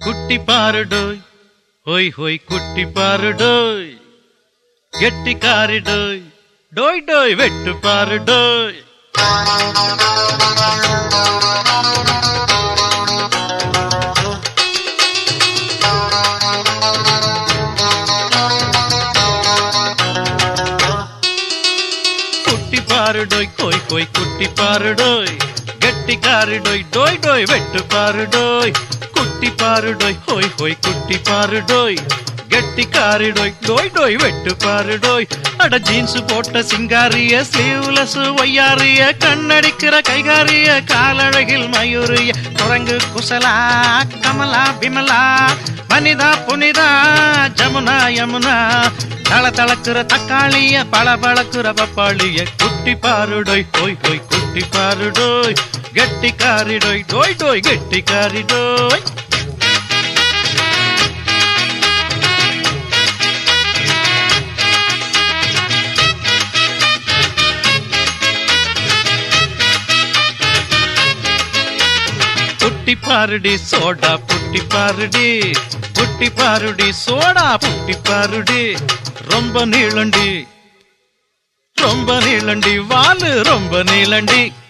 குட்டி பாருடோய் ஹோய் ஹோய் குட்டி பாருடோய் கெட்டிக்காரிடோய் டோய் டோய் வெட்டு பாருடோய் குட்டி பாருடோய் கோய் கோய் குட்டி பாருடோய் கெட்டிக்காரிடோய் டோய் டோய் வெட்டு பாருடோய் குட்டி பாருடோய் ஹோய் ஹோய் குட்டி பாருடோய் கெட்டிக்காரிடோய் டோய் டோய் வெட்டு பாருடோய் அட ஜீன்ஸ் போட்ட சிங்காரிய ஸ்லீவ்லெஸ் ஒய்யாரிய கண்ணடிக்கிற கைகாரிய காலழகில் மயூரிய குரங்கு குசலா கமலா பிமலா வனிதா புனிதா ஜமுனா யமுனா தள தளக்குற தக்காளிய பள பளக்குற பப்பாளிய குட்டி பாருடோய் ஹோய் ஹோய் குட்டி பாருடோய் கெட்டி காரிடோய் டோய் டோய் கெட்டி காரிடோய் புட்டி பாருடி சோடா புட்டி பாருடி புட்டி பாருடி சோடா புட்டி பாருடி ரொம்ப நீளண்டி ரொம்ப நீளண்டி வாலு ரொம்ப நீளண்டி